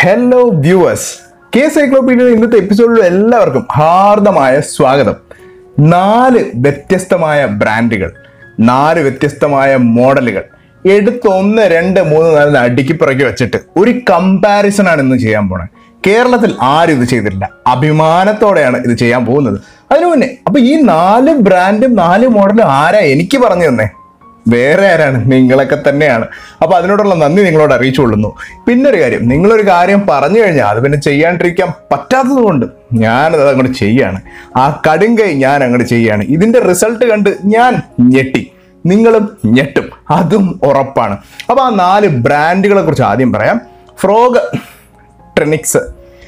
hello viewers K സൈക്ലോപീഡിയയുടെ ഇന്നത്തെ എപ്പിസോഡിൽ എല്ലാവർക്കും ഹാർദമായ സ്വാഗതം നാല് വ്യത്യസ്തമായ ബ്രാൻഡുകൾ നാല് വ്യത്യസ്തമായ മോഡലുകൾ എടുത്ത് ഒന്ന് രണ്ട് മൂന്ന് നാല് അടുക്കി പിറക്കി വെച്ചിട്ട് ഒരു കമ്പാരിസൺ ആണ് ഇന്ന് ചെയ്യാൻ പോണത് കേരളത്തിൽ ആരും ഇത് ചെയ്തിട്ടില്ല അഭിമാനത്തോടെയാണ് ഇത് ചെയ്യാൻ പോകുന്നത് അതിനു മുന്നേ അപ്പൊ ഈ നാല് ബ്രാൻഡും നാല് മോഡലും ആരാ എനിക്ക് പറഞ്ഞു തന്നെ വേറെ ആരാണ് നിങ്ങളൊക്കെ തന്നെയാണ് അപ്പൊ അതിനോടുള്ള നന്ദി നിങ്ങളോട് അറിയിച്ചുകൊള്ളുന്നു പിന്നെ ഒരു കാര്യം നിങ്ങളൊരു കാര്യം പറഞ്ഞു കഴിഞ്ഞാൽ അത് പിന്നെ ചെയ്യാണ്ടിരിക്കാൻ പറ്റാത്തത് കൊണ്ട് ഞാനത് അങ്ങോട്ട് ചെയ്യാണ് ആ കടും കൈ ഞാൻ അങ്ങോട്ട് ചെയ്യാണ് ഇതിന്റെ റിസൾട്ട് കണ്ട് ഞാൻ ഞെട്ടി നിങ്ങളും ഞെട്ടും അതും ഉറപ്പാണ് അപ്പൊ ആ നാല് ബ്രാൻഡുകളെ കുറിച്ച് ആദ്യം പറയാം ഫ്രോഗ് ട്രെനിക്സ്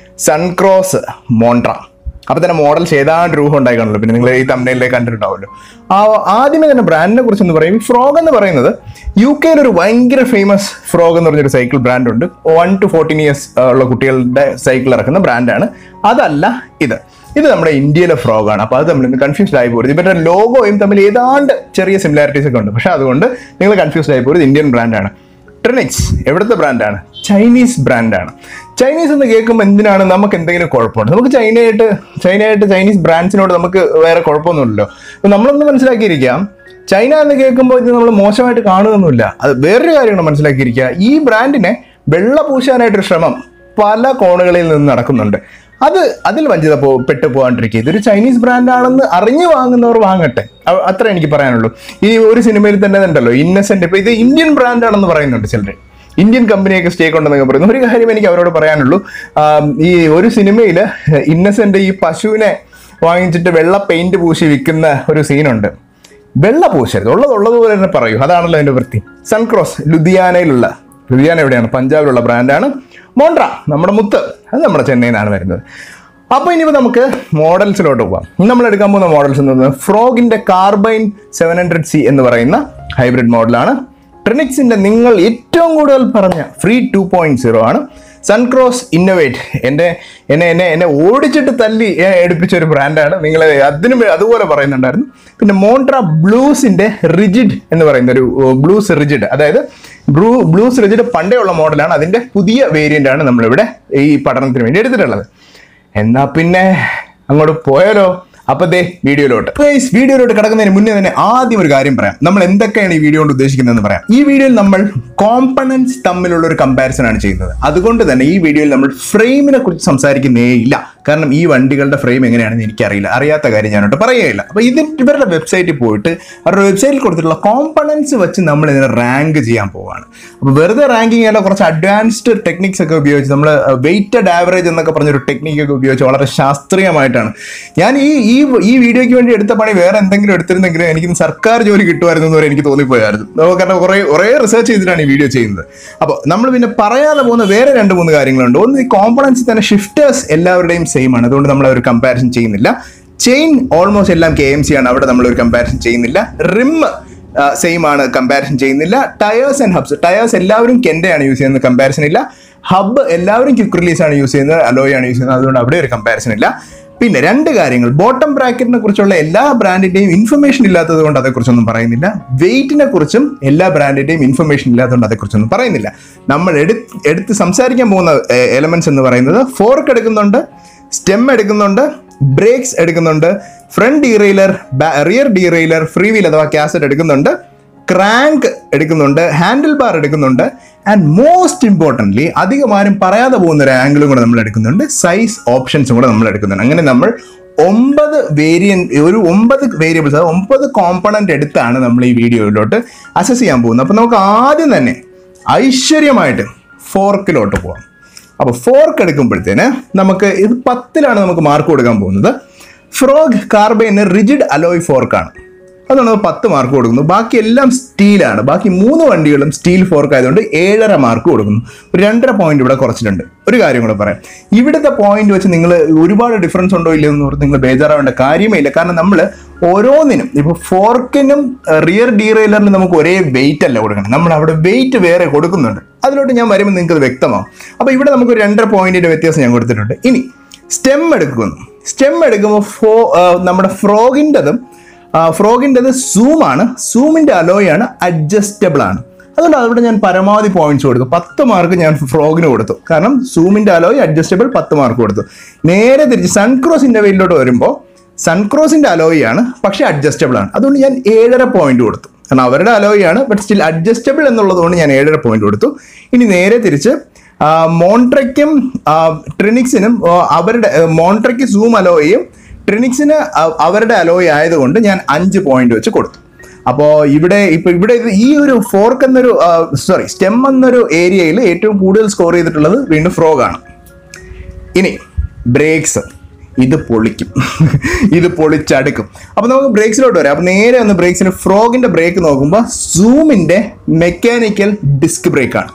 സൺക്രോസ് മോണ്ട്ര അപ്പൊ തന്നെ മോഡൽ ചെയ്താണ്ട് രൂപം ഉണ്ടായിക്കാണല്ലോ പിന്നെ നിങ്ങൾ ഈ തമ്മിലേക്ക് കണ്ടിട്ടുണ്ടാവുമല്ലോ ആ ആദ്യമേ തന്നെ ബ്രാൻഡിനെ കുറിച്ച് എന്ന് പറയും ഈ ഫ്രോഗ് എന്ന് പറയുന്നത് യു കെയിൽ ഒരു ഭയങ്കര ഫേമസ് ഫ്രോഗ് എന്ന് പറഞ്ഞൊരു സൈക്കിൾ ബ്രാൻഡ് ഉണ്ട് വൺ ടു ഫോർട്ടീൻ ഇയേഴ്സ് ഉള്ള കുട്ടികളുടെ സൈക്കിൾ ഇറക്കുന്ന ബ്രാൻഡാണ് അതല്ല ഇത് ഇത് നമ്മുടെ ഇന്ത്യയിലെ ഫ്രോഗ് ആണ് അപ്പൊ അത് തമ്മിൽ കൺഫ്യൂസ്ഡ് ആയി പോരുത് ഇവരുടെ ലോഗോയും തമ്മിൽ ഏതാണ്ട് ചെറിയ സിമിലാരിറ്റീസ് ഒക്കെ ഉണ്ട് പക്ഷെ അതുകൊണ്ട് നിങ്ങൾ കൺഫ്യൂസ്ഡ് ആയി പോരുത് ഇന്ത്യൻ ബ്രാൻഡാണ് ട്രിനിക്സ് എവിടുത്തെ ബ്രാൻഡാണ് ചൈനീസ് ബ്രാൻഡാണ് ചൈനീസ് എന്ന് കേൾക്കുമ്പോൾ എന്തിനാണ് നമുക്ക് എന്തെങ്കിലും കുഴപ്പമുണ്ട് നമുക്ക് ചൈനയായിട്ട് ചൈനയായിട്ട് ചൈനീസ് ബ്രാൻഡ്സിനോട് നമുക്ക് വേറെ കുഴപ്പമൊന്നുമില്ലല്ലോ അപ്പൊ നമ്മളൊന്ന് മനസ്സിലാക്കിയിരിക്കാം ചൈന എന്ന് കേൾക്കുമ്പോൾ ഇത് നമ്മൾ മോശമായിട്ട് കാണുകയൊന്നുമില്ല അത് വേറൊരു കാര്യമാണ് മനസ്സിലാക്കിയിരിക്കുക ഈ ബ്രാൻഡിനെ വെള്ള പൂശാനായിട്ടൊരു ശ്രമം പല കോണുകളിൽ നിന്ന് നടക്കുന്നുണ്ട് അത് അതിൽ വഞ്ചിത പോ പെട്ടു പോകാണ്ടിരിക്കുക ഇതൊരു ചൈനീസ് ബ്രാൻഡ് ആണെന്ന് അറിഞ്ഞു വാങ്ങുന്നവർ വാങ്ങട്ടെ അ- അത്ര എനിക്ക് പറയാനുള്ളൂ ഈ ഒരു സിനിമയിൽ തന്നെ ഉണ്ടല്ലോ ഇന്നസെന്റ് ഇപ്പൊ ഇത് ഇന്ത്യൻ ബ്രാൻഡ് ആണെന്ന് പറയുന്നുണ്ട് ചിലർ ഇന്ത്യൻ കമ്പനിയൊക്കെ സ്റ്റേക്ക് ഉണ്ടെന്നൊക്കെ പറയുന്നു ഒരു കാര്യം എനിക്ക് അവരോട് പറയാനുള്ളൂ ആം, ഈ ഒരു സിനിമയിൽ ഇന്നസെന്റ് ഈ പശുവിനെ വാങ്ങിച്ചിട്ട് വെള്ള പെയിന്റ് പൂശി വിൽക്കുന്ന ഒരു സീനുണ്ട് വെള്ള പൂശരുത് ഉള്ളത് ഉള്ളതുപോലെ തന്നെ പറയൂ അതാണല്ലോ അതിന്റെ വൃത്തി സൺക്രോസ് ലുധിയാനയിലുള്ള ലുധിയാന എവിടെയാണ് പഞ്ചാബിലുള്ള ബ്രാൻഡാണ് മോണ്ട്ര നമ്മുടെ മുത്ത് അത് നമ്മുടെ ചെന്നൈയിൽ നിന്നാണ് വരുന്നത് അപ്പോൾ ഇനിയിപ്പോൾ നമുക്ക് മോഡൽസിലോട്ട് പോകാം ഇന്ന് നമ്മൾ എടുക്കാൻ പോകുന്ന മോഡൽസ് എന്ന് പറയുന്നത് ഫ്രോഗിന്റെ കാർബൈൻ സെവൻ ഹൺഡ്രഡ് സി എന്ന് പറയുന്ന ഹൈബ്രിഡ് മോഡലാണ് ട്രിനിക്സിന്റെ നിങ്ങൾ ഏറ്റവും കൂടുതൽ പറഞ്ഞ ഫ്രീ ടു പോയിന്റ് സീറോ ആണ് സൺക്രോസ് ഇന്നോവേറ്റ് എൻ്റെ എന്നെ എന്നെ എന്നെ ഓടിച്ചിട്ട് തല്ലി ഏ, എടുപ്പിച്ച ഒരു ബ്രാൻഡാണ് നിങ്ങൾ അതിനും അതുപോലെ പറയുന്നുണ്ടായിരുന്നു പിന്നെ മോണ്ട്ര ബ്ലൂസിന്റെ റിജിഡ് എന്ന് പറയുന്ന ഒരു ബ്ലൂസ് റിജിഡ് അതായത് ബ്ലൂ ബ്ലൂസ് റിജിഡ് പണ്ടേ ഉള്ള മോഡലാണ് അതിന്റെ പുതിയ വേരിയന്റ് ആണ് നമ്മളിവിടെ ഈ പഠനത്തിന് വേണ്ടി എടുത്തിട്ടുള്ളത് എന്നാ പിന്നെ അങ്ങോട്ട് പോയാലോ അപ്പൊ ദേ വീഡിയോയിലോട്ട് Guys, വീഡിയോയിലോട്ട് കിടക്കുന്നതിന് മുന്നേ തന്നെ ആദ്യം ഒരു കാര്യം പറയാം നമ്മൾ എന്തൊക്കെയാണ് ഈ വീഡിയോ കൊണ്ട് ഉദ്ദേശിക്കുന്നതെന്ന് പറയാം ഈ വീഡിയോയിൽ നമ്മൾ കോമ്പണൻസ് തമ്മിലുള്ള ഒരു കമ്പാരിസൺ ആണ് ചെയ്യുന്നത് അതുകൊണ്ട് തന്നെ ഈ വീഡിയോയിൽ നമ്മൾ ഫ്രെയിമിനെ കുറിച്ച് സംസാരിക്കുന്നേ ഇല്ല കാരണം ഈ വണ്ടികളുടെ ഫ്രെയിം എങ്ങനെയാണെന്ന് എനിക്കറിയില്ല അറിയാത്ത കാര്യം ഞാനോട്ട് പറയുകയില്ല അപ്പൊ ഇത് ഇവരുടെ വെബ്സൈറ്റിൽ പോയിട്ട് അവരുടെ വെബ്സൈറ്റിൽ കൊടുത്തിട്ടുള്ള കോമ്പണൻസ് വെച്ച് നമ്മൾ ഇതിനെ റാങ്ക് ചെയ്യാൻ പോവാണ് അപ്പൊ വെറുതെ റാങ്കിങ് അല്ല കുറച്ച് അഡ്വാൻസ്ഡ് ടെക്നിക്സ് ഒക്കെ ഉപയോഗിച്ച് നമ്മൾ വെയിറ്റഡ് ആവറേജ് എന്നൊക്കെ പറഞ്ഞൊരു ടെക്നിക്ക് ഒക്കെ ഉപയോഗിച്ച് വളരെ ശാസ്ത്രീയമായിട്ടാണ് ഞാൻ ഈ ഈ ഈ വീഡിയോയ്ക്ക് വേണ്ടി എടുത്ത പണി വേറെ എന്തെങ്കിലും എടുത്തിരുന്നെങ്കിൽ എനിക്ക് സർക്കാർ ജോലി കിട്ടുമായിരുന്നു എന്ന് വരെ എനിക്ക് തോന്നിപ്പോയായിരുന്നു നമുക്ക് കാരണം കുറേ കുറേ റിസർച്ച് ചെയ്തിട്ടാണ് ഈ വീഡിയോ ചെയ്യുന്നത് അപ്പോൾ നമ്മൾ പിന്നെ പറയാതെ പോകുന്ന വേറെ രണ്ട് മൂന്ന് കാര്യങ്ങളുണ്ട് ഒന്ന് ഈ കോമ്പണൻസിൽ തന്നെ ഷിഫ്റ്റേഴ്സ് എല്ലാവരുടെയും സെയിം ആണ് അതുകൊണ്ട് നമ്മൾ ഒരു കമ്പാരിസൺ ചെയ്യുന്നില്ല ചെയിൻ ഓൾമോസ്റ്റ് എല്ലാം കെ എം സി ആണ് അവിടെ നമ്മൾ ഒരു കമ്പാരിസൺ ചെയ്യുന്നില്ല റിം സെയിം ആണ് കമ്പാരിസൺ ചെയ്യുന്നില്ല ടയേഴ്സ് ആൻഡ് ഹബ്സ് ടയേഴ്സ് എല്ലാവരും കെൻഡയാണ് യൂസ് ചെയ്യുന്നത് കമ്പാരിസൺ ഇല്ല ഹബ്ബ് എല്ലാവരും ക്വിക്ക് റിലീസ് ആണ് യൂസ് ചെയ്യുന്നത് അലോയ് ആണ് യൂസ് ചെയ്യുന്നത് അതുകൊണ്ട് അവിടെ ഒരു കമ്പാരിസൺ ഇല്ല പിന്നെ രണ്ട് കാര്യങ്ങൾ ബോട്ടം ബ്രാക്കറ്റിനെ കുറിച്ചുള്ള എല്ലാ ബ്രാൻഡിന്റെയും ഇൻഫർമേഷൻ ഇല്ലാത്തത് കൊണ്ട് അതേക്കുറിച്ചൊന്നും പറയുന്നില്ല വെയിറ്റിനെ കുറിച്ചും എല്ലാ ബ്രാൻഡിന്റെയും ഇൻഫർമേഷൻ ഇല്ലാത്തതുകൊണ്ട് അതേക്കുറിച്ചൊന്നും പറയുന്നില്ല നമ്മൾ എടുത്ത് എടുത്ത് സംസാരിക്കാൻ പോകുന്ന എലമെന്റ്സ് എന്ന് പറയുന്നത് ഫോർക്ക് എടുക്കുന്നുണ്ട് സ്റ്റെം എടുക്കുന്നുണ്ട് ബ്രേക്സ് എടുക്കുന്നുണ്ട് front derailleur rear derailleur free wheel അഥവാ കാസറ്റ് എടുക്കുന്നുണ്ട് ക്രാങ്ക് എടുക്കുന്നുണ്ട് ഹാൻഡിൽ ബാർ എടുക്കുന്നുണ്ട് ആൻഡ് മോസ്റ്റ് ഇമ്പോർട്ടൻ്റ്ലി അധികം ആരും പറയാതെ പോകുന്ന ഒരു ആംഗിളും കൂടെ നമ്മൾ എടുക്കുന്നുണ്ട് സൈസ് ഓപ്ഷൻസും കൂടെ നമ്മൾ എടുക്കുന്നുണ്ട് അങ്ങനെ നമ്മൾ ഒമ്പത് വേരിയൻ ഒരു ഒമ്പത് വേരിയബിൾസ് അത് ഒമ്പത് കോമ്പണന്റ് എടുത്താണ് നമ്മൾ ഈ വീഡിയോയിലോട്ട് അസസ് ചെയ്യാൻ പോകുന്നത് അപ്പോൾ നമുക്ക് ആദ്യം തന്നെ ഐശ്വര്യമായിട്ട് ഫോർക്കിലോട്ട് പോവാം അപ്പോൾ ഫോർക്ക് എടുക്കുമ്പോഴത്തേന് നമുക്ക് ഇത് പത്തിലാണ് നമുക്ക് മാർക്ക് കൊടുക്കാൻ പോകുന്നത് ഫ്രോഗ് കാർബൈന് റിജിഡ് അലോയ് ഫോർക്കാണ് അതുകൊണ്ട് നമ്മൾ പത്ത് മാർക്ക് കൊടുക്കുന്നു ബാക്കി എല്ലാം സ്റ്റീലാണ് ബാക്കി മൂന്ന് വണ്ടികളും സ്റ്റീൽ ഫോർക്ക് ആയതുകൊണ്ട് ഏഴര മാർക്ക് കൊടുക്കുന്നു ഒരു രണ്ടര പോയിന്റ് ഇവിടെ കുറച്ചിട്ടുണ്ട് ഒരു കാര്യം കൂടെ പറയാം ഇവിടുത്തെ പോയിന്റ് വെച്ച് നിങ്ങൾ ഒരുപാട് ഡിഫറൻസ് ഉണ്ടോ ഇല്ലയോ എന്ന് പറഞ്ഞ് നിങ്ങൾ ബേജാറാവേണ്ട കാര്യമേ ഇല്ല കാരണം നമ്മൾ ഓരോന്നിനും ഇപ്പോൾ ഫോർക്കിനും റിയർ ഡീറെയിലറിനും നമുക്ക് ഒരേ വെയിറ്റ് അല്ല കൊടുക്കണം നമ്മൾ അവിടെ വെയിറ്റ് വേറെ കൊടുക്കുന്നുണ്ട് അതിലോട്ട് ഞാൻ വരുമ്പോൾ നിങ്ങൾക്ക് അത് വ്യക്തമാവും അപ്പോൾ ഇവിടെ നമുക്ക് ഒരു രണ്ടര പോയിന്റിന്റെ വ്യത്യാസം ഞാൻ കൊടുത്തിട്ടുണ്ട് ഇനി സ്റ്റെം എടുക്കുന്നു സ്റ്റെം എടുക്കുമ്പോൾ ഫോ ആ, നമ്മുടെ ഫ്രോഗിൻ്റെതും ഫ്രോഗിൻ്റെത് സൂം ആണ് സൂമിൻ്റെ അലോയാണ് അഡ്ജസ്റ്റബിൾ ആണ് അതുകൊണ്ട് അവിടെ ഞാൻ പരമാവധി പോയിന്റ്സ് കൊടുത്തു പത്ത് മാർക്ക് ഞാൻ ഫ്രോഗിന് കൊടുത്തു കാരണം സൂമിന്റെ അലോയ് അഡ്ജസ്റ്റബിൾ പത്ത് മാർക്ക് കൊടുത്തു നേരെ തിരിച്ച് സൺക്രോസിന്റെ വെയിലോട്ട് വരുമ്പോൾ സൺക്രോസിന്റെ അലോയ് ആണ് പക്ഷെ അഡ്ജസ്റ്റബിൾ ആണ് അതുകൊണ്ട് ഞാൻ ഏഴര പോയിന്റ് കൊടുത്തു കാരണം അവരുടെ അലോയ് ആണ് ബട്ട് സ്റ്റിൽ അഡ്ജസ്റ്റബിൾ എന്നുള്ളത് കൊണ്ട് ഞാൻ ഏഴര പോയിന്റ് കൊടുത്തു ഇനി നേരെ തിരിച്ച് ആ, മോൺട്രയ്ക്കും ആ, ട്രിനിക്സിനും ആ, അവരുടെ ആ, മോൺട്രയ്ക്ക് സൂം അലോയും ട്രിനിക്സിന് അ- അവരുടെ അലോയ് ആയതുകൊണ്ട് ഞാൻ അഞ്ച് പോയിന്റ് വെച്ച് കൊടുത്തു അപ്പോൾ ഇവിടെ ഇപ്പൊ ഇവിടെ ഇത് ഈ ഒരു ഫോർക്ക് എന്നൊരു സോറി സ്റ്റെം എന്നൊരു ഏരിയയിൽ ഏറ്റവും കൂടുതൽ സ്കോർ ചെയ്തിട്ടുള്ളത് വീണ്ടും ഫ്രോഗ് ആണ് ഇനി ബ്രേക്സ് ഇത് പൊളിക്കും ഇത് പൊളിച്ചടുക്കും അപ്പൊ നമുക്ക് ബ്രേക്സിലോട്ട് വരാം അപ്പൊ നേരെ ഒന്ന് ബ്രേക്സിന് ഫ്രോഗിന്റെ ബ്രേക്ക് നോക്കുമ്പോൾ സൂമിന്റെ മെക്കാനിക്കൽ ഡിസ്ക് ബ്രേക്ക് ആണ്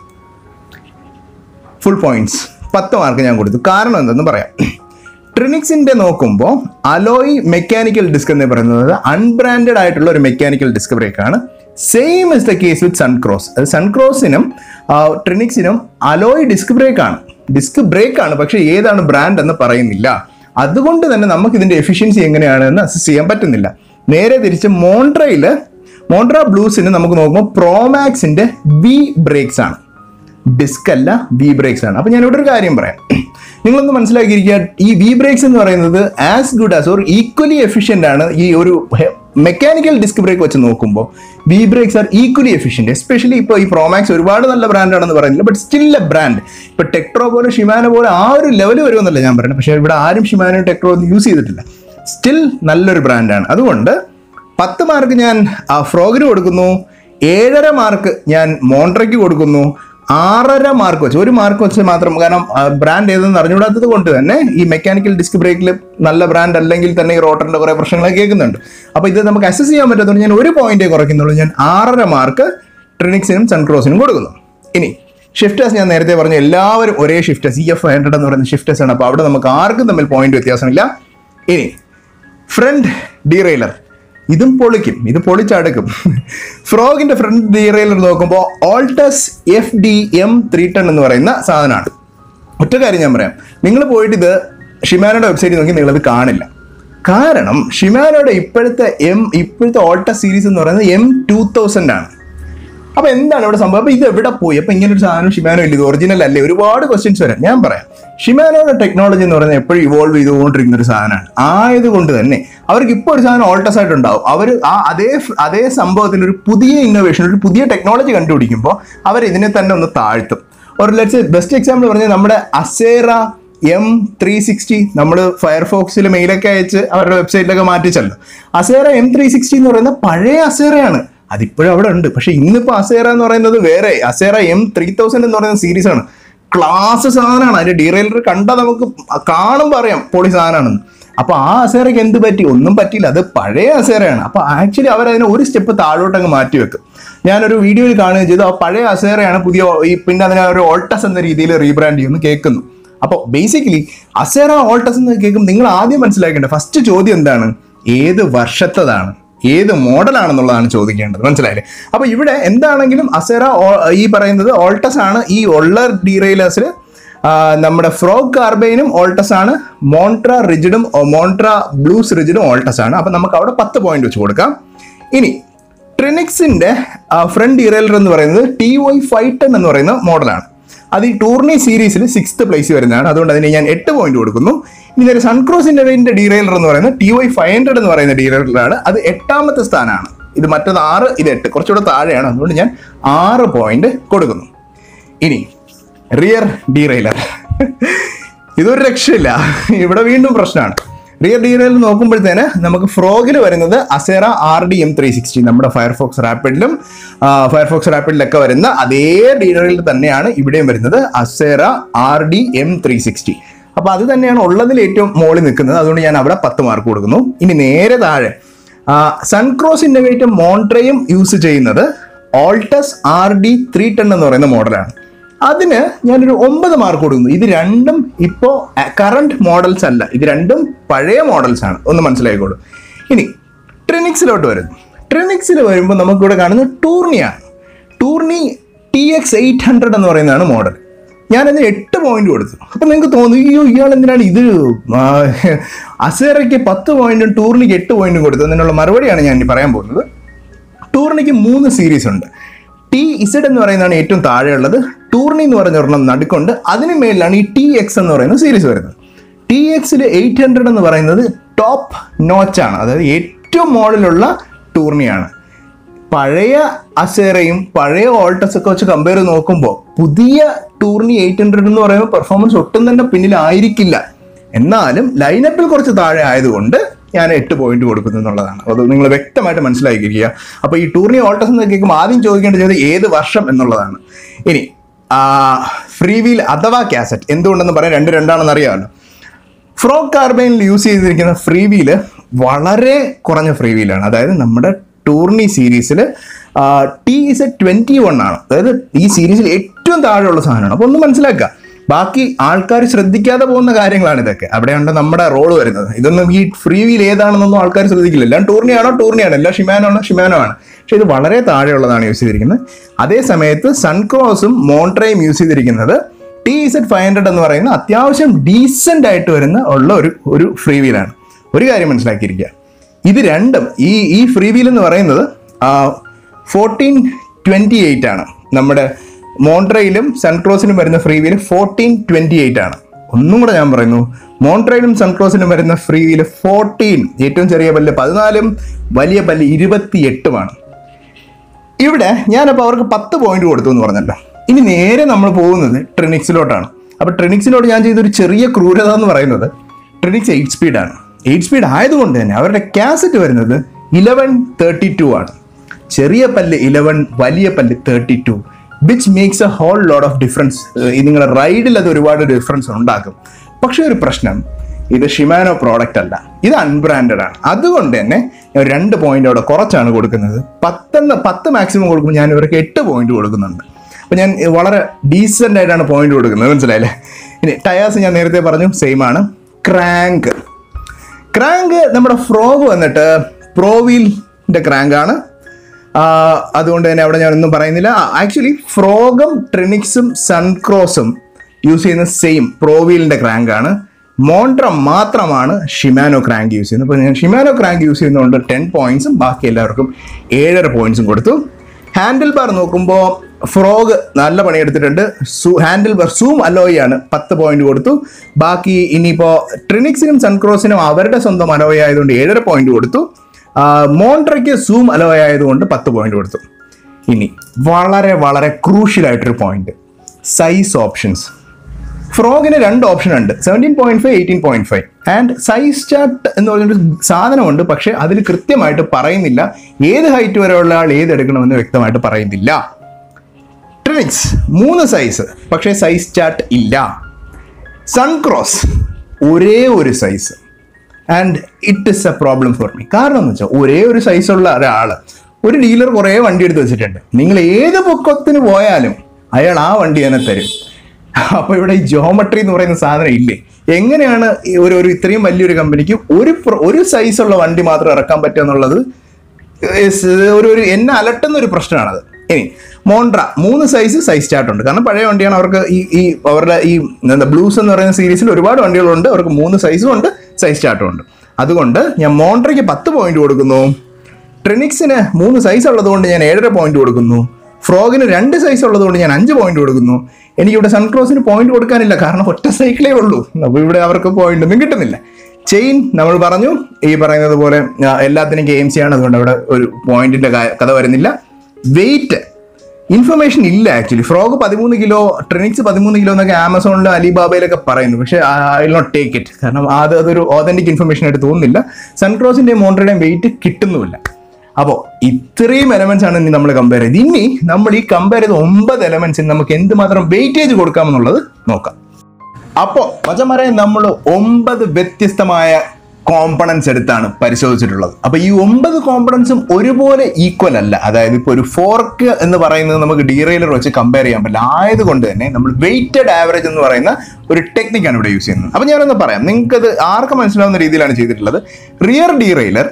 ഫുൾ പോയിന്റ്സ് പത്ത് മാർക്ക് ഞാൻ കൊടുത്തു കാരണം എന്തെന്ന് പറയാം ട്രിനിക്സിന്റെ നോക്കുമ്പോൾ അലോയ് മെക്കാനിക്കൽ ഡിസ്ക് എന്ന് പറയുന്നത് അൺബ്രാൻഡഡ് ആയിട്ടുള്ള ഒരു മെക്കാനിക്കൽ ഡിസ്ക് ബ്രേക്ക് ആണ് same is the case with Suncross അത് സൺക്രോസിനും ട്രിനിക്സിനും അലോയ് ഡിസ്ക് ബ്രേക്ക് ആണ് ഡിസ്ക് ബ്രേക്ക് ആണ് പക്ഷേ ഏതാണ് ബ്രാൻഡ് എന്ന് പറയുന്നില്ല അതുകൊണ്ട് തന്നെ നമുക്ക് ഇതിന്റെ എഫിഷ്യൻസി എങ്ങനെയാണെന്ന് അസസ് ചെയ്യാൻ പറ്റുന്നില്ല നേരെ തിരിച്ച് മോൺട്രയില് മോൺട്ര ബ്ലൂസിന് നമുക്ക് നോക്കുമ്പോൾ പ്രോമാക്സിന്റെ വി ബ്രേക്സ് ആണ് ഡിസ്ക് അല്ല വി ബ്രേക്സ് ആണ് അപ്പൊ ഞാൻ ഇവിടെ ഒരു കാര്യം പറയാം നിങ്ങളൊന്ന് മനസ്സിലാക്കിയിരിക്കുക ഈ വി ബ്രേക്സ് എന്ന് പറയുന്നത് as good as or equally efficient ആണ് ഈ ഒരു മെക്കാനിക്കൽ ഡിസ്ക് ബ്രേക്ക് വെച്ച് നോക്കുമ്പോൾ V brakes are equally efficient especially ഇപ്പോൾ ഈ പ്രോമാക്സ് ഒരുപാട് നല്ല ബ്രാൻഡ് ആണെന്ന് പറയുന്നില്ല ബട്ട് സ്റ്റിൽ എ ബ്രാൻഡ് ഇപ്പൊ ടെക്ട്രോ പോലെ ഷിമാനോ പോലെ ആ ഒരു ലെവൽ വരുമെന്നല്ല ഞാൻ പറയുന്നത് പക്ഷേ ഇവിടെ ആരും ഷിമാനോ ടെക്ട്രോ ഒന്നും യൂസ് ചെയ്തിട്ടില്ല സ്റ്റിൽ നല്ലൊരു ബ്രാൻഡാണ് അതുകൊണ്ട് പത്ത് മാർക്ക് ഞാൻ ആ ഫ്രോഗിന് കൊടുക്കുന്നു ഏഴര മാർക്ക് ഞാൻ മോൺട്രയ്ക്ക് കൊടുക്കുന്നു ആറര മാർക്ക് വെച്ച് ഒരു മാർക്ക് വെച്ച് മാത്രം കാരണം ബ്രാൻഡ് ഏതെന്ന് അറിഞ്ഞുകൂടാത്തത് കൊണ്ട് തന്നെ ഈ മെക്കാനിക്കൽ ഡിസ്ക് ബ്രേക്കിൽ നല്ല ബ്രാൻഡ് അല്ലെങ്കിൽ തന്നെ ഈ റോട്ടറിന്റെ കുറെ പ്രശ്നങ്ങളൊക്കെ കേൾക്കുന്നുണ്ട് അപ്പൊ ഇത് നമുക്ക് അസസ് ചെയ്യാൻ പറ്റാത്തതുകൊണ്ട് ഞാൻ ഒരു പോയിന്റേ കുറയ്ക്കുന്നുള്ളൂ ഞാൻ ആറര മാർക്ക് ട്രിനിക്സിനും സൺക്രോസിനും കൊടുക്കുന്നു ഇനി ഷിഫ്റ്റേഴ്സ് ഞാൻ നേരത്തെ പറഞ്ഞു എല്ലാവരും ഒരേ ഷിഫ്റ്റേഴ്സ് ഇ എഫ് ഹൺഡ്രഡ് എന്ന് പറയുന്ന ഷിഫ്റ്റേഴ്സ് ആണ് അപ്പോൾ അവിടെ നമുക്ക് ആർക്കും തമ്മിൽ പോയിന്റ് വ്യത്യാസമില്ല ഇനി ഫ്രണ്ട് ഡീറെയിലർ ഇതും പൊളിക്കും ഇത് പൊളിച്ചടുക്കും ഫ്രോഗിന്റെ ഫ്രണ്ട് ഡീറെയിലർ നോക്കുമ്പോൾ Altus F D M three ten എന്ന് പറയുന്ന സാധനമാണ് ഒറ്റ കാര്യം ഞാൻ പറയാം നിങ്ങൾ പോയിട്ട് ഇത് ഷിമാനോയുടെ വെബ്സൈറ്റിൽ നോക്കി നിങ്ങളത് കാണില്ല കാരണം ഷിമാനോയുടെ ഇപ്പോഴത്തെ എം ഇപ്പോഴത്തെ ഓൾട്ടസ് സീരീസ് എന്ന് പറയുന്നത് എം ടൂ തൗസൻഡ് ആണ് അപ്പൊ എന്താണ് ഇവിടെ സംഭവം അപ്പൊ ഇത് എവിടെ പോയി അപ്പൊ ഇങ്ങനെ ഒരു സാധനം ഷിമാനോ ഇല്ല ഇത് ഒറിജിനൽ അല്ലേ ഒരുപാട് ക്വസ്റ്റ്യൻസ് വരാം ഞാൻ പറയാം ഷിമാനോയുടെ ടെക്നോളജി എന്ന് പറയുന്നത് എപ്പോഴും ഇവോൾവ് ചെയ്തുകൊണ്ടിരിക്കുന്ന ഒരു സാധനമാണ് ആയതുകൊണ്ട് തന്നെ അവർക്ക് ഇപ്പോൾ ഒരു സാധനം ഓൾട്ടസ് ആയിട്ടുണ്ടാവും അവർ ആ അതേ അതേ സംഭവത്തിൽ ഒരു പുതിയ ഇന്നോവേഷൻ ഒരു പുതിയ ടെക്നോളജി കണ്ടുപിടിക്കുമ്പോൾ അവർ ഇതിനെ തന്നെ ഒന്ന് താഴ്ത്തും ഒരു ലെറ്റ്സ് ബെസ്റ്റ് എക്സാമ്പിൾ പറഞ്ഞാൽ നമ്മുടെ അസേറ എം ത്രീ സിക്സ്റ്റി നമ്മൾ ഫയർഫോക്സിൽ മെയിലൊക്കെ അയച്ച് അവരുടെ വെബ്സൈറ്റിലൊക്കെ മാറ്റിച്ചല്ലോ അസേറ എം ത്രീ സിക്സ്റ്റി എന്ന് പറയുന്ന പഴയ അസേറയാണ് അതിപ്പോഴും അവിടെ ഉണ്ട് പക്ഷെ ഇന്നിപ്പോൾ അസേറ എന്ന് പറയുന്നത് വേറെ അസേറ എം ത്രീ തൗസൻഡ് എന്ന് പറയുന്ന സീരീസ് ആണ് ക്ലാസ് സാധനമാണ് അതിന്റെ ഡീറെയിലർ കണ്ടാൽ നമുക്ക് കാണുമ്പോൾ അറിയാം പൊളി സാധനമാണെന്ന് അപ്പൊ ആ അസേറയ്ക്ക് എന്ത് പറ്റി ഒന്നും പറ്റിയില്ല അത് പഴയ അസേറയാണ് അപ്പൊ ആക്ച്വലി അവർ അതിനെ ഒരു സ്റ്റെപ്പ് താഴോട്ട് അങ്ങ് മാറ്റി വെക്കും ഞാനൊരു വീഡിയോയിൽ കാണുകയും ചെയ്തു ആ പഴയ അസേറയാണ് പുതിയ ഈ പിന്നെ അതിനെ ഒരു ഓൾട്ടസ് എന്ന രീതിയിൽ റീബ്രാൻഡ് ചെയ്യുന്നു കേൾക്കുന്നു അപ്പോൾ ബേസിക്കലി അസേറ ഓൾട്ടസ് എന്ന് കേൾക്കുമ്പോൾ നിങ്ങൾ ആദ്യം മനസ്സിലാക്കേണ്ടത് ഫസ്റ്റ് ചോദ്യം എന്താണ് ഏത് വർഷത്തതാണ് ഏത് മോഡലാണെന്നുള്ളതാണ് ചോദിക്കേണ്ടത് മനസ്സിലായില്ലേ അപ്പൊ ഇവിടെ എന്താണെങ്കിലും അസേറ ഓ- ഈ പറയുന്നത് ഓൾട്ടസ് ആണ് ഈ ഉള്ള ഡീറെയിലേഴ്സിൽ നമ്മുടെ ഫ്രോഗ് കാർബൈനും ഓൾട്ടസ് ആണ് മോൺട്ര റിജിഡും മോൺട്ര ബ്ലൂസ് റിജിഡും ഓൾട്ടസ് ആണ് അപ്പൊ നമുക്ക് അവിടെ പത്ത് പോയിന്റ് വെച്ച് കൊടുക്കാം ഇനി ട്രിനിക്സിന്റെ ഫ്രണ്ട് ഡീറെയിലർ എന്ന് പറയുന്നത് ടി വൈ ഫൈവ് ടെൻ എന്ന് പറയുന്ന മോഡലാണ് അത് ഈ ടൂർണി സീരീസിൽ സിക്സ്ത് പ്ലേസ് വരുന്നതാണ് അതുകൊണ്ട് അതിന് ഞാൻ എട്ട് പോയിന്റ് കൊടുക്കുന്നു ഇനി ഒരു സൺക്രോസിന്റെ ഡീറെയിലർ എന്ന് പറയുന്നത് ടി വൈ ഫൈവ് ഹൺഡ്രഡ് എന്ന് പറയുന്ന ഡീറെയിലറാണ് അത് എട്ടാമത്തെ സ്ഥാനമാണ് ഇത് മറ്റത് ആറ് ഇത് എട്ട് കുറച്ചുകൂടെ താഴെയാണ് അതുകൊണ്ട് ഞാൻ ആറ് പോയിന്റ് കൊടുക്കുന്നു ഇനി റിയർ ഡീറെയിലർ ഇതൊരു രക്ഷയില്ല ഇവിടെ വീണ്ടും പ്രശ്നമാണ് റിയർ ഡീറെയിൽ നോക്കുമ്പോഴത്തേന് നമുക്ക് ഫ്രോഗിൽ വരുന്നത് Acera R D M three sixty നമ്മുടെ ഫയർഫോക്സ് റാപ്പിഡിലും ഫയർഫോക്സ് റാപ്പിഡിലൊക്കെ വരുന്ന അതേ ഡീറെയിൽ തന്നെയാണ് ഇവിടെയും വരുന്നത് Acera R D M three sixty അപ്പൊ അത് തന്നെയാണ് ഉള്ളതിൽ ഏറ്റവും മുകളിൽ നിൽക്കുന്നത് അതുകൊണ്ട് ഞാൻ അവിടെ പത്ത് മാർക്ക് കൊടുക്കുന്നു ഇനി നേരെ താഴെ സൺക്രോസ് ഇന്നോവേറ്റും മോൺട്രയും യൂസ് ചെയ്യുന്നത് Altus R D three ten എന്ന് പറയുന്ന മോഡലാണ് അതിന് ഞാനൊരു ഒമ്പത് മാർക്ക് കൊടുക്കുന്നു ഇത് രണ്ടും ഇപ്പോൾ കറണ്ട് മോഡൽസ് അല്ല ഇത് രണ്ടും പഴയ മോഡൽസ് ആണ് ഒന്ന് മനസ്സിലാക്കിക്കോളൂ ഇനി ട്രിനിക്സിലോട്ട് വരുന്നു ട്രിനിക്സിൽ വരുമ്പോൾ നമുക്കിവിടെ കാണുന്നത് ടൂർണിയാണ് Tourney T X eight hundred എന്ന് പറയുന്നതാണ് മോഡൽ ഞാനതിന് എട്ട് പോയിന്റ് കൊടുത്തു അപ്പൊ നിങ്ങൾക്ക് തോന്നി അയ്യോ ഇയാൾ എന്തിനാണ് ഇത് ആ, അസേറയ്ക്ക് പത്ത് പോയിന്റും ടൂർണിക്ക് എട്ട് പോയിന്റും കൊടുത്തു അതിനുള്ള മറുപടിയാണ് ഞാൻ ഇനി പറയാൻ പോകുന്നത് ടൂർണിക്ക് മൂന്ന് സീരീസ് ഉണ്ട് ടി ഇസഡ് എന്ന് പറയുന്നതാണ് ഏറ്റവും താഴെയുള്ളത് ടൂർണി എന്ന് പറയുന്ന ഒരെണ്ണം നടുക്കുണ്ട് അതിന് മേളിലാണ് ഈ ടി എക്സ് എന്ന് പറയുന്ന സീരീസ് വരുന്നത് ടി എക്സിൽ എയ്റ്റ് ഹൺഡ്രഡ് എന്ന് പറയുന്നത് ടോപ്പ് നോച്ചാണ് അതായത് ഏറ്റവും മോഡലുള്ള ടൂർണിയാണ് പഴയ അസേറയും പഴയ ഓൾട്ടസ് ഒക്കെ വെച്ച് കമ്പയർ ചെയ്ത് നോക്കുമ്പോൾ പുതിയ ടൂർണി എയ്റ്റ് ഹൺഡ്രഡ് എന്ന് പറയുമ്പോൾ പെർഫോമൻസ് ഒട്ടും തന്നെ പിന്നിലായിരിക്കില്ല എന്നാലും ലൈനപ്പിൽ കുറച്ച് താഴെ ആയതുകൊണ്ട് ഞാൻ എട്ട് പോയിന്റ് കൊടുക്കുന്നു എന്നുള്ളതാണ് അത് നിങ്ങൾ വ്യക്തമായിട്ട് മനസ്സിലാക്കിയിരിക്കുക അപ്പോൾ ഈ ടൂർണി ഓൾട്ടസ് എന്ന് കേൾക്കുമ്പോൾ ആദ്യം ചോദിക്കേണ്ട ചോദ്യം ഏത് വർഷം എന്നുള്ളതാണ് ഇനി ഫ്രീ വീൽ അഥവാ കാസറ്റ് എന്തുകൊണ്ടെന്ന് പറയാൻ രണ്ട് രണ്ടാണെന്ന് അറിയാമല്ലോ ഫ്രോ കാർബൈനിൽ യൂസ് ചെയ്തിരിക്കുന്ന ഫ്രീ വീല് വളരെ കുറഞ്ഞ ഫ്രീ വീലാണ് അതായത് നമ്മുടെ ടൂർണി സീരീസിൽ ടി ഇസ് ട്വൻറ്റി വൺ ആണ് അതായത് ഈ സീരീസിൽ ഏറ്റവും താഴെയുള്ള സാധനമാണ് അപ്പോൾ ഒന്ന് മനസ്സിലാക്കുക ബാക്കി ആൾക്കാർ ശ്രദ്ധിക്കാതെ പോകുന്ന കാര്യങ്ങളാണ് ഇതൊക്കെ അവിടെയാണ് നമ്മുടെ റോള് വരുന്നത് ഇതൊന്നും ഈ ഫ്രീ വീൽ ഏതാണെന്നൊന്നും ആൾക്കാർ ശ്രദ്ധിക്കില്ല എല്ലാം ടൂർണിയാണോ ടൂർണിയാണ് എല്ലാം ഷിമാനോ ആണോ ഷിമാനോ ആണ് പക്ഷെ ഇത് വളരെ താഴെയുള്ളതാണ് യൂസ് ചെയ്തിരിക്കുന്നത് അതേ സമയത്ത് സൺക്രോസും മോൺട്രയും യൂസ് ചെയ്തിരിക്കുന്നത് ടി ഇസഡ് ഫൈവ് ഹൺഡ്രഡ് എന്ന് പറയുന്ന അത്യാവശ്യം ഡീസെന്റ് ആയിട്ട് വരുന്ന ഉള്ള ഒരു ഒരു ഫ്രീ വീലാണ് ഒരു കാര്യം മനസ്സിലാക്കിയിരിക്കുക ഇത് രണ്ടും ഈ ഈ ഫ്രീ വീൽ എന്ന് പറയുന്നത് ഫോർട്ടീൻ ട്വൻറ്റി എയ്റ്റ് ആണ് നമ്മുടെ മോൺട്രയിലും സൺക്രോസിനും വരുന്ന free wheel fourteen twenty eight ആണ് ഒന്നും കൂടെ ഞാൻ പറയുന്നു മോൺട്രയിലും സൺക്രോസിനും വരുന്ന ഫ്രീ വീൽ ഫോർട്ടീൻ ഏറ്റവും ചെറിയ പല്ല് പതിനാലും വലിയ പല്ല് ഇരുപത്തി എട്ടുമാണ് ഇവിടെ ഞാനപ്പോൾ അവർക്ക് പത്ത് പോയിന്റ് കൊടുത്തു എന്ന് പറഞ്ഞല്ലോ ഇനി നേരെ നമ്മൾ പോകുന്നത് ട്രിനിക്സിലോട്ടാണ് അപ്പോൾ ട്രിനിക്സിലോട്ട് ഞാൻ ചെയ്തൊരു ചെറിയ ക്രൂരത എന്ന് പറയുന്നത് ട്രിനിക്സ് എയ്റ്റ് സ്പീഡാണ് എയ്റ്റ് സ്പീഡ് ആയതുകൊണ്ട് തന്നെ അവരുടെ കാസറ്റ് വരുന്നത് ഇലവൻ തേർട്ടി ടു ആണ് ചെറിയ പല്ല് ഇലവൻ വലിയ പല്ല് thirty two which makes a whole load of difference നിങ്ങളുടെ റൈഡിൽ അത് ഒരുപാട് ഡിഫറൻസ് ഉണ്ടാക്കും പക്ഷേ ഒരു പ്രശ്നം ഇത് ഷിമാനോ പ്രോഡക്റ്റ് അല്ല ഇത് അൺബ്രാൻഡഡ് ആണ് അതുകൊണ്ട് തന്നെ ഞാൻ രണ്ട് പോയിന്റ് അവിടെ കുറച്ചാണ് കൊടുക്കുന്നത് പത്തെന്ന് പത്ത് മാക്സിമം കൊടുക്കുമ്പോൾ ഞാൻ ഇവർക്ക് എട്ട് പോയിന്റ് കൊടുക്കുന്നുണ്ട് അപ്പോൾ ഞാൻ വളരെ ഡീസൻ്റ് ആയിട്ടാണ് പോയിന്റ് കൊടുക്കുന്നത് മനസ്സിലായില്ലേ ഇനി ടയേഴ്സ് ഞാൻ നേരത്തെ പറഞ്ഞു സെയിം ആണ് ക്രാങ്ക് ക്രാങ്ക് നമ്മുടെ ഫ്രോഗ് വന്നിട്ട് പ്രോവീലിൻ്റെ ക്രാങ്ക് ആണ് ആഹ് അതുകൊണ്ട് തന്നെ അവിടെ ഞാനൊന്നും പറയുന്നില്ല ആക്ച്വലി ഫ്രോഗും ട്രിനിക്സും സൺക്രോസും യൂസ് ചെയ്യുന്ന സെയിം പ്രോവീലിൻ്റെ ക്രാങ്ക് ആണ് മോൺട്ര മാത്രമാണ് ഷിമാനോ ക്രാങ്ക് യൂസ് ചെയ്യുന്നത് അപ്പോൾ ഞാൻ ഷിമാനോ ക്രാങ്ക് യൂസ് ചെയ്യുന്നതുകൊണ്ട് ടെൻ പോയിന്റ്സും ബാക്കി എല്ലാവർക്കും ഏഴര പോയിന്റ്സും കൊടുത്തു ഹാൻഡിൽ ബാർ നോക്കുമ്പോൾ ഫ്രോഗ് നല്ല പണിയെടുത്തിട്ടുണ്ട് Zoom handle bar Zoom alloy ആണ് പത്ത് പോയിന്റ് കൊടുത്തു ബാക്കി ഇനിയിപ്പോൾ ട്രിനിക്സിനും സൺക്രോസിനും അവരുടെ സ്വന്തം അലോയ് ആയതുകൊണ്ട് ഏഴര പോയിന്റ് കൊടുത്തു മോൺട്രയ്ക്ക് സൂം അലോയ് ആയതുകൊണ്ട് പത്ത് പോയിന്റ് കൊടുത്തു ഇനി വളരെ വളരെ ക്രൂഷ്യൽ ആയിട്ടൊരു പോയിന്റ് സൈസ് ഓപ്ഷൻസ് ഫ്രോഗിന് രണ്ട് ഓപ്ഷൻ ഉണ്ട് seventeen point five eighteen point five and size chart എന്ന് പറഞ്ഞൊരു സാധനമുണ്ട് പക്ഷെ അതിൽ കൃത്യമായിട്ട് പറയുന്നില്ല ഏത് ഹൈറ്റ് വരെയുള്ള ആൾ ഏത് എടുക്കണമെന്ന് വ്യക്തമായിട്ട് പറയുന്നില്ല ട്രിനിക്സ് മൂന്ന് സൈസ് പക്ഷേ സൈസ് ചാർട്ട് ഇല്ല സൺക്രോസ് ഒരേ ഒരു size and it is a problem for me കാരണം എന്ന് വെച്ചാൽ ഒരേ ഒരു സൈസുള്ള ഒരാൾ ഒരു ഡീലർ കുറേ വണ്ടി എടുത്ത് വെച്ചിട്ടുണ്ട് നിങ്ങൾ ഏത് പൊക്കത്തിന് പോയാലും അയാൾ ആ വണ്ടി തന്നെ തരും അപ്പൊ ഇവിടെ ഈ ജോമെട്രി എന്ന് പറയുന്ന സാധനം ഇല്ലേ എങ്ങനെയാണ് ഈ ഒരു ഒരു ഇത്രയും വലിയൊരു കമ്പനിക്ക് ഒരു പ്ര- ഒരു സൈസുള്ള വണ്ടി മാത്രം ഇറക്കാൻ പറ്റുക എന്നുള്ളത് is ഒരു ഒരു എന്നെ അലട്ടുന്ന ഒരു പ്രശ്നമാണത് ഇനി മോണ്ട്ര മൂന്ന് സൈസ് സൈസ് ചാർട്ട് ഉണ്ട് കാരണം പഴയ വണ്ടിയാണ് അവർക്ക് ഈ ഈ അവരുടെ ഈ എന്താ ബ്ലൂസ് എന്ന് പറയുന്ന സീരീസിൽ ഒരുപാട് വണ്ടികളുണ്ട് അവർക്ക് മൂന്ന് സൈസും ഉണ്ട് സൈസ് ചാർട്ടും ഉണ്ട് അതുകൊണ്ട് ഞാൻ മോണ്ട്രയ്ക്ക് പത്ത് പോയിന്റ് കൊടുക്കുന്നു ട്രിനിക്സിന് മൂന്ന് സൈസ് ഉള്ളതുകൊണ്ട് ഞാൻ ഏഴര പോയിന്റ് കൊടുക്കുന്നു ഫ്രോഗിന് രണ്ട് സൈസ് ഉള്ളതുകൊണ്ട് ഞാൻ അഞ്ച് പോയിന്റ് കൊടുക്കുന്നു എനിക്കിവിടെ സൺക്രോസിന് പോയിന്റ് കൊടുക്കാനില്ല കാരണം ഒറ്റ സൈക്കിളേ ഉള്ളൂ അപ്പോൾ ഇവിടെ അവർക്ക് പോയിന്റ് ഒന്നും കിട്ടുന്നില്ല ചെയിൻ നമ്മൾ പറഞ്ഞു ഈ പറയുന്നത് പോലെ ആ, എല്ലാത്തിനും കെ എം സി ആണ് അതുകൊണ്ട് അവിടെ ഒരു പോയിന്റിന്റെ കഥ വരുന്നില്ല വെയിറ്റ് ഇൻഫർമേഷൻ ഇല്ല ആക്ച്വലി ഫ്രോഗ് പതിമൂന്ന് കിലോ ട്രെനിക്സ് പതിമൂന്ന് കിലോ എന്നൊക്കെ ആമസോണിലും അലിബാബയിലൊക്കെ പറയുന്നു പക്ഷേ ഐ നോട്ട് ടേക്ക് ഇറ്റ് കാരണം അത് അതൊരു ഓതന്റിക് ഇൻഫർമേഷൻ ആയിട്ട് തോന്നുന്നില്ല സൺക്രോസിന്റെയും മോണ്ടറുടെയും വെയിറ്റ് കിട്ടുന്നുമില്ല അപ്പോൾ ഇത്രയും എലമെന്റ്സ് ആണ് ഇനി നമ്മൾ കമ്പയർ ചെയ്ത് ഇനി നമ്മൾ ഈ കമ്പയർ ചെയ്ത ഒമ്പത് എലമെന്റ്സിന് നമുക്ക് എന്തുമാത്രം വെയിറ്റേജ് കൊടുക്കാമെന്നുള്ളത് നോക്കാം അപ്പോൾ മച്ചന്മാരെ നമ്മൾ ഒമ്പത് വ്യത്യസ്തമായ കോമ്പണൻസ് എടുത്താണ് പരിശോധിച്ചിട്ടുള്ളത് അപ്പൊ ഈ ഒമ്പത് കോമ്പണൻസും ഒരുപോലെ ഈക്വൽ അല്ല അതായത് ഇപ്പോൾ ഒരു ഫോർക്ക് എന്ന് പറയുന്നത് നമുക്ക് ഡീറെയിലർ വെച്ച് കമ്പയർ ചെയ്യാൻ പറ്റില്ല ആയതുകൊണ്ട് തന്നെ നമ്മൾ വെയിറ്റഡ് ആവറേജ് എന്ന് പറയുന്ന ഒരു ടെക്നിക്കാണ് ഇവിടെ യൂസ് ചെയ്യുന്നത് അപ്പൊ ഞാനൊന്ന് പറയാം നിങ്ങൾക്കത് ആർക്ക് മനസ്സിലാവുന്ന രീതിയിലാണ് ചെയ്തിട്ടുള്ളത് റിയർ ഡീറെയിലർ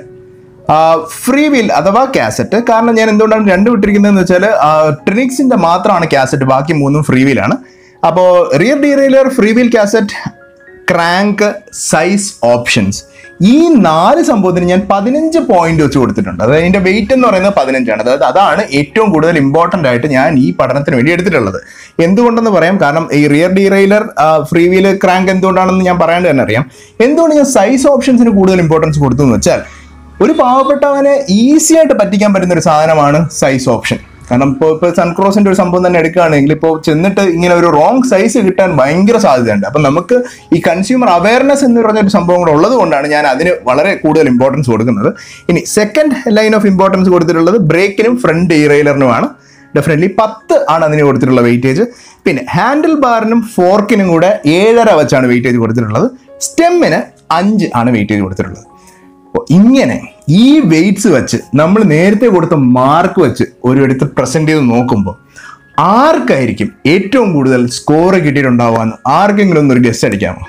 ഫ്രീ വീൽ അഥവാ കാസറ്റ് കാരണം ഞാൻ എന്തുകൊണ്ടാണ് രണ്ട് വിട്ടിരിക്കുന്നതെന്ന് വെച്ചാൽ ട്രിനിക്സിന്റെ മാത്രമാണ് കാസറ്റ് ബാക്കി മൂന്നും ഫ്രീ വീലാണ് അപ്പോൾ rear derailleur free wheel cassette crank size options ഈ നാല് സംഭവത്തിന് ഞാൻ പതിനഞ്ച് പോയിന്റ് വെച്ച് കൊടുത്തിട്ടുണ്ട് അതായത് അതിന്റെ വെയിറ്റ് എന്ന് പറയുന്നത് പതിനഞ്ചാണ് അതായത് അതാണ് ഏറ്റവും കൂടുതൽ ഇമ്പോർട്ടന്റ് ആയിട്ട് ഞാൻ ഈ പഠനത്തിന് വേണ്ടി എടുത്തിട്ടുള്ളത് എന്തുകൊണ്ടെന്ന് പറയാം കാരണം ഈ rear derailleur free wheel crank എന്തുകൊണ്ടാണെന്ന് ഞാൻ പറയാണ്ട് തന്നെ അറിയാം എന്തുകൊണ്ട് ഞാൻ സൈസ് ഓപ്ഷൻസിന് കൂടുതൽ ഇമ്പോർട്ടൻസ് കൊടുത്തു എന്ന് വെച്ചാൽ ഒരു പാവപ്പെട്ടവനെ ഈസി ആയിട്ട് പറ്റിക്കാൻ പറ്റുന്ന ഒരു സാധനമാണ് സൈസ് ഓപ്ഷൻ കാരണം ഇപ്പോൾ ഇപ്പോൾ സൺക്രോസിന്റെ ഒരു സംഭവം തന്നെ എടുക്കുകയാണെങ്കിൽ ഇപ്പോൾ ചെന്നിട്ട് ഇങ്ങനെ ഒരു റോങ് സൈസ് കിട്ടാൻ ഭയങ്കര സാധ്യതയുണ്ട് അപ്പം നമുക്ക് ഈ കൺസ്യൂമർ അവയർനെസ് എന്ന് പറഞ്ഞ ഒരു സംഭവം കൂടെ ഉള്ളത് കൊണ്ടാണ് ഞാൻ അതിന് വളരെ കൂടുതൽ ഇമ്പോർട്ടൻസ് കൊടുക്കുന്നത് ഇനി സെക്കൻഡ് ലൈൻ ഓഫ് ഇമ്പോർട്ടൻസ് കൊടുത്തിട്ടുള്ളത് ബ്രേക്കിനും ഫ്രണ്ട് ഇറയിലറിനുമാണ് ഡെഫിനറ്റ്ലി പത്ത് ആണ് അതിന് കൊടുത്തിട്ടുള്ള വെയിറ്റേജ് പിന്നെ ഹാൻഡിൽ ബാറിനും ഫോർക്കിനും കൂടെ ഏഴര വെച്ചാണ് വെയിറ്റേജ് കൊടുത്തിട്ടുള്ളത് സ്റ്റെമ്മിന് അഞ്ച് ആണ് വെയിറ്റേജ് കൊടുത്തിട്ടുള്ളത് അപ്പോൾ ഇങ്ങനെ ഈ വെയിറ്റ്സ് വെച്ച് നമ്മൾ നേരത്തെ കൊടുത്ത മാർക്ക് വെച്ച് ഒരു എടുത്ത് പ്രസന്റ് ചെയ്ത് നോക്കുമ്പോൾ ആർക്കായിരിക്കും ഏറ്റവും കൂടുതൽ സ്കോർ കിട്ടിയിട്ടുണ്ടാവാന്ന് ആർക്കെങ്കിലും ഒന്നൊരു ഗസ്റ്റ് അടിക്കാമോ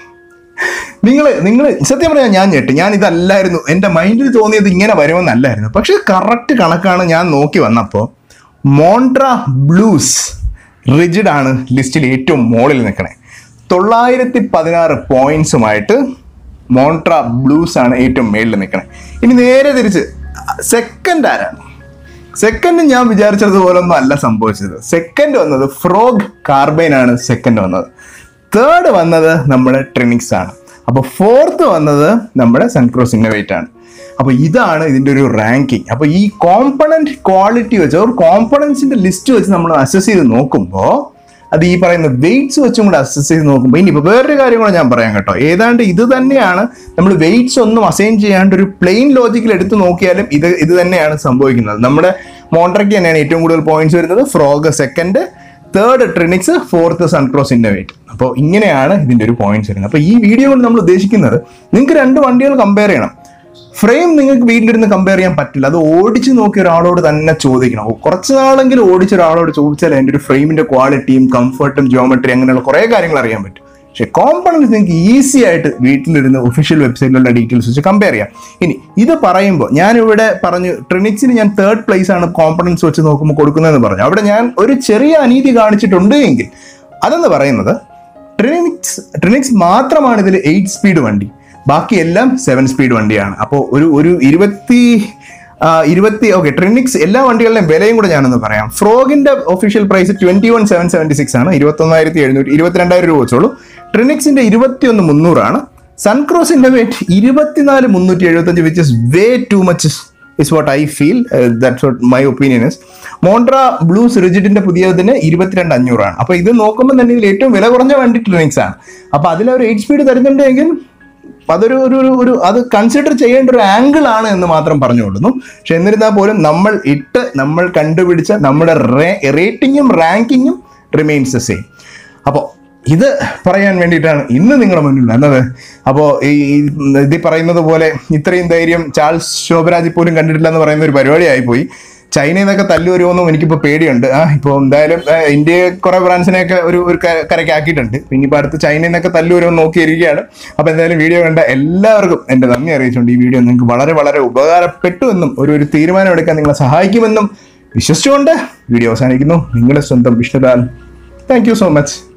നിങ്ങൾ നിങ്ങൾ സത്യം പറഞ്ഞാൽ ഞാൻ ഞെട്ടി ഞാൻ ഇതല്ലായിരുന്നു എൻ്റെ മൈൻഡിൽ തോന്നിയത് ഇങ്ങനെ വരുമെന്നല്ലായിരുന്നു പക്ഷെ കറക്റ്റ് കണക്കാണ് ഞാൻ നോക്കി വന്നപ്പോൾ മോൺട്ര ബ്ലൂസ് റിജിഡ് ആണ് ലിസ്റ്റിൽ ഏറ്റവും മുകളിൽ നിൽക്കണേ തൊള്ളായിരത്തി പതിനാറ് പോയിന്റ്സുമായിട്ട് മോൺട്ര ബ്ലൂസ് ആണ് ഏറ്റവും മേളിൽ നിൽക്കണേ ഇനി നേരെ തിരിച്ച് സെക്കൻഡ് ആരാണ് സെക്കൻഡ് ഞാൻ വിചാരിച്ചതുപോലെ ഒന്നും അല്ല സംഭവിച്ചത് സെക്കൻഡ് വന്നത് ഫ്രോഗ് കാർബൈൻ ആണ് സെക്കൻഡ് വന്നത് തേർഡ് വന്നത് നമ്മുടെ ട്രിനിക്സ് ആണ് അപ്പോൾ ഫോർത്ത് വന്നത് നമ്മുടെ സൺക്രോസ് ഇന്നോവേറ്റ് ആണ് അപ്പോൾ ഇതാണ് ഇതിൻ്റെ ഒരു റാങ്കിങ് അപ്പോൾ ഈ കോമ്പണന്റ് ക്വാളിറ്റി വെച്ച് ഒരു കോമ്പണൻസിന്റെ ലിസ്റ്റ് വെച്ച് നമ്മൾ അസസ് ചെയ്ത് നോക്കുമ്പോൾ അത് ഈ പറയുന്ന വെയിറ്റ്സ് വെച്ചും കൂടെ അസസ് ചെയ്ത് നോക്കുമ്പോൾ ഇനി ഇപ്പോൾ വേറൊരു കാര്യം കൂടെ ഞാൻ പറയാം കേട്ടോ ഏതാണ്ട് ഇത് തന്നെയാണ് നമ്മൾ വെയിറ്റ്സ് ഒന്നും അസൈൻ ചെയ്യാണ്ട് ഒരു പ്ലെയിൻ ലോജിക്കിൽ എടുത്ത് നോക്കിയാലും ഇത് ഇത് തന്നെയാണ് സംഭവിക്കുന്നത് നമ്മുടെ മോണ്ട്രയ്ക്ക് തന്നെയാണ് ഏറ്റവും കൂടുതൽ പോയിന്റ്സ് വരുന്നത് Frog second third Trinx fourth Suncross Innovate അപ്പോൾ ഇങ്ങനെയാണ് ഇതിന്റെ ഒരു പോയിന്റ്സ് വരുന്നത് അപ്പോൾ ഈ വീഡിയോ കൊണ്ട് നമ്മൾ ഉദ്ദേശിക്കുന്നത് നിങ്ങൾക്ക് രണ്ട് വണ്ടികൾ കമ്പയർ ചെയ്യണം ഫ്രെയിം നിങ്ങൾക്ക് വീട്ടിലിരുന്ന് കമ്പയർ ചെയ്യാൻ പറ്റില്ല അത് ഓടിച്ച് നോക്കിയ ഒരാളോട് തന്നെ ചോദിക്കണം ഓ, കുറച്ച് നാളെങ്കിലും ഓടിച്ച ഒരാളോട് ചോദിച്ചാൽ അതിന്റെ ഒരു ഫ്രെയിമിന്റെ ക്വാളിറ്റിയും കംഫർട്ടും ജിയോമെട്രി അങ്ങനെയുള്ള കുറേ കാര്യങ്ങൾ അറിയാൻ പറ്റും പക്ഷേ കോമ്പണൻസ് നിങ്ങൾക്ക് ഈസി ആയിട്ട് വീട്ടിലിരുന്ന് ഒഫീഷ്യൽ വെബ്സൈറ്റിലുള്ള ഡീറ്റെയിൽസ് വെച്ച് കമ്പയർ ചെയ്യാം ഇനി ഇത് പറയുമ്പോൾ ഞാനിവിടെ പറഞ്ഞു ട്രിനിക്സിന് ഞാൻ തേർഡ് പ്ലേസ് ആണ് കോമ്പണൻസ് വെച്ച് നോക്കുമ്പോൾ കൊടുക്കുന്നതെന്ന് പറഞ്ഞു അവിടെ ഞാൻ ഒരു ചെറിയ അനീതി കാണിച്ചിട്ടുണ്ട് എങ്കിൽ അതെന്ന് പറയുന്നത് ട്രിനിക്സ് ട്രിനിക്സ് മാത്രമാണ് ഇതിൽ എയ്റ്റ് സ്പീഡ് വണ്ടി ബാക്കി എല്ലാം സെവൻ സ്പീഡ് വണ്ടിയാണ് അപ്പോൾ ഒരു ഒരു ഇരുപത്തി ആ, ഇരുപത്തി ഓക്കെ ട്രിനിക്സ് എല്ലാ വണ്ടികളുടെയും വിലയും കൂടെ ഞാനൊന്ന് പറയാം ഫ്രോഗിന്റെ official price twenty one seven seventy six ആണ് ഇരുപത്തൊന്നായിരത്തി എഴുന്നൂറ്റി ഇരുപത്തിരണ്ടായിരം രൂപ വെച്ചോളൂ ട്രിനിക്സിന്റെ ഇരുപത്തിയൊന്ന് മുന്നൂറാണ് സൺക്രോസിന്റെ വെയിറ്റ് ഇരുപത്തിനാല് മുന്നൂറ്റി എഴുപത്തഞ്ച് which is way too much is what I feel that's what my opinion is Montra Blues റിജിഡിന്റെ പുതിയതിന് ഇരുപത്തിരണ്ട് അഞ്ഞൂറാണ് അപ്പൊ ഇത് നോക്കുമ്പോൾ തന്നെ ഇതിൽ ഏറ്റവും വില കുറഞ്ഞ വണ്ടി ട്രിനിക്സ് ആണ് അപ്പൊ അതിൽ ഒരു എയ്റ്റ് സ്പീഡ് തരുന്നുണ്ടെങ്കിൽ അതൊരു ഒരു ഒരു ഒരു അത് കൺസിഡർ ചെയ്യേണ്ട ഒരു ആംഗിൾ ആണ് എന്ന് മാത്രം പറഞ്ഞുകൊള്ളുന്നു പക്ഷെ എന്നിരുന്നാൽ പോലും നമ്മൾ ഇട്ട് നമ്മൾ കണ്ടുപിടിച്ച നമ്മുടെ റേറ്റിംഗും റാങ്കിങ്ങും റിമെയിൻസ് ദ സെയിം അപ്പോൾ ഇത് പറയാൻ വേണ്ടിയിട്ടാണ് ഇന്ന് നിങ്ങളുടെ മുന്നിൽ വന്നത് അപ്പോൾ ഈ ഈ ഇത് പറയുന്നത് പോലെ ഇത്രയും ധൈര്യം ചാൾസ് ശോഭരാജ് പോലും കണ്ടിട്ടില്ല എന്ന് പറയുന്ന ഒരു പരിപാടിയായി പോയി ചൈനയിൽ നിന്നൊക്കെ തല്ലു വരുമോന്നും എനിക്കിപ്പോൾ പേടിയുണ്ട് ആ ഇപ്പോൾ എന്തായാലും ആ, ഇന്ത്യയെ കുറെ ബ്രാൻഡ്സിനെയൊക്കെ ഒരു ഒരു ക- കരക്കാക്കിയിട്ടുണ്ട് പിന്നെ ഇപ്പോൾ അടുത്ത് ചൈനയിൽ നിന്നൊക്കെ തല്ലു വരുമെന്ന് നോക്കിയിരിക്കുകയാണ് അപ്പോൾ എന്തായാലും വീഡിയോ കണ്ട എല്ലാവർക്കും എൻ്റെ നന്ദി അറിയിച്ചുകൊണ്ട് ഈ വീഡിയോ നിങ്ങൾക്ക് വളരെ വളരെ ഉപകാരപ്പെട്ടു എന്നും ഒരു ഒരു തീരുമാനം എടുക്കാൻ നിങ്ങളെ സഹായിക്കുമെന്നും വിശ്വസിച്ചുകൊണ്ട് വീഡിയോ അവസാനിക്കുന്നു നിങ്ങളുടെ സ്വന്തം Vishnulal thank you so much